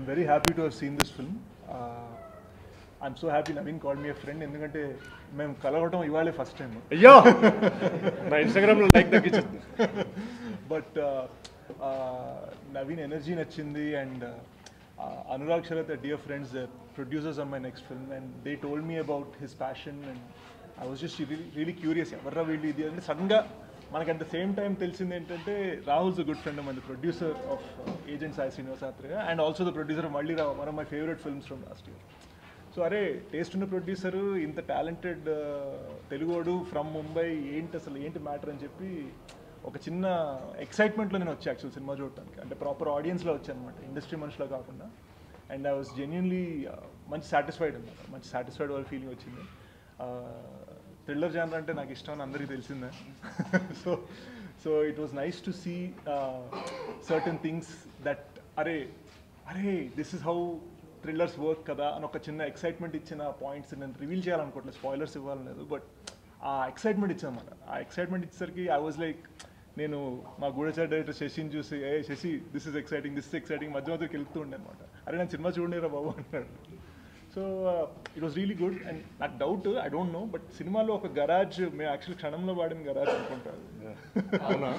Very happy to have seen this film I'm so happy Naveen call me friend ఎందుకంటే మేము కలవటం ఇవాళే first time అయ్యో నా ఇన్స్టాగ్రామ్లో లైక్ తగ్గించింది బట్ నవీన్ ఎనర్జీ నచ్చింది and Anurag Sharath dear friends producers on my next film and they told me about his passion and I was just really curious ఎవర్రా వీళ్ళు ఇది అంటే సడన్గా మనకి అట్ ద సేమ్ టైం తెలిసింది ఏంటంటే Rahul's good friend my producer of Agent Sai Srinivas Athreya and also the producer of Malli Raava one of my favourite films from last year so అరే taste ఉన్న ప్రొడ్యూసర్ ఇంత టాలెంటెడ్ తెలుగోడు ఫ్రమ్ ముంబై ఏంటి అసలు ఏంటి మ్యాటర్ అని చెప్పి ఒక చిన్న ఎక్సైట్మెంట్లో నేను వచ్చా యాక్చువల్ సినిమా చూడటానికి అంటే ప్రాపర్ ఆడియన్స్లో వచ్చాను అనమాట ఇండస్ట్రీ మనుషులో కాకుండా అండ్ ఐ వాస్ జెన్యున్లీ మంచి సాటిస్ఫైడ్ అనమాట మంచి సాటిస్ఫైడ్ వాళ్ళ ఫీలింగ్ వచ్చింది థ్రిల్లర్ జానర్ అంటే నాకు ఇష్టం అని అందరికీ తెలిసిందే so so it was nice to see certain things that అరే అరే this is how thrillers work కదా అని ఒక చిన్న ఎక్సైట్మెంట్ ఇచ్చిన పాయింట్స్ నేను రివీల్ చేయాలనుకోవట్లేదు స్పాయిలర్స్ ఇవ్వాలని లేదు బట్ ఆ ఎక్సైట్మెంట్ ఇచ్చామన్నమాట ఆ ఎక్సైట్మెంట్ ఇచ్చేసరికి ఐ వాజ్ లైక్ నేను మా గూఢచారి డైరెక్టర్ శశిని చూసి ఏ Sashi this is exciting this is exciting మధ్య మధ్యకి వెళ్తూ ఉండే అనమాట అరే నేను సినిమా చూడలేరా బాబు అన్నాడు so it was really good and నాకు doubt I don't know but సినిమాలో ఒక గరాజ్ మేము యాక్చువల్ క్షణంలో వాడిన గరాజ్ అనుకుంటారు అవునా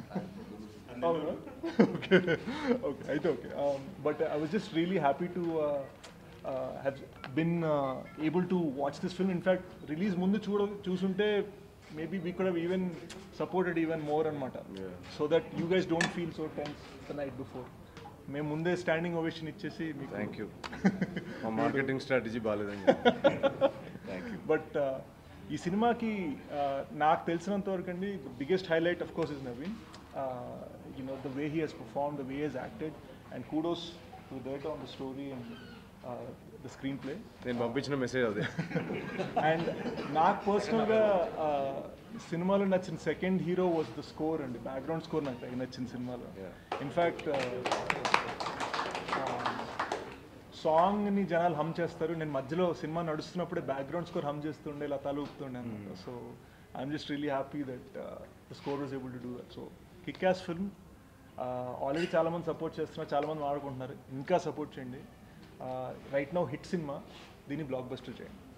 అవునా ఓకే ఓకే అయితే okay but I was just really happy to have been able to watch this film in fact release ముందు చూడ చూసుంటే maybe we could have even supported even more అనమాట so that you guys don't feel so tense the night before మేము ముందే standing ovation ఇచ్చేసి మీకు thank you మా marketing strategy బాగాలేదని థ్యాంక్ యూ బట్ ఈ సినిమాకి uh, నాకు తెలిసినంత వరకు అండి the biggest highlight of course is Naveen you know the way he has perform the way has acted and kudos to that on the story and the screenplay నేను పంపించిన message అదే and నాకు పర్సనల్గా సినిమాలో నచ్చిన second hero was the score అండి background score నాకు తెగ నచ్చింది సినిమాలో Yeah. ఇన్ఫ్యాక్ట్ సాంగ్ని జనాలు హమ్ చేస్తారు నేను మధ్యలో సినిమా నడుస్తున్నప్పుడే బ్యాక్గ్రౌండ్ స్కోర్ హమ్ చేస్తుండే లతాలు ఊపుతుండే అనమాట so I'm just really happy that the score was able to do that so kick ass film already చాలామంది సపోర్ట్ చేస్తున్నారు చాలామంది వాడుకుంటున్నారు ఇంకా సపోర్ట్ చేయండి రైట్ నౌ హిట్ సినిమా దీన్ని బ్లాక్ బస్టర్ చేయండి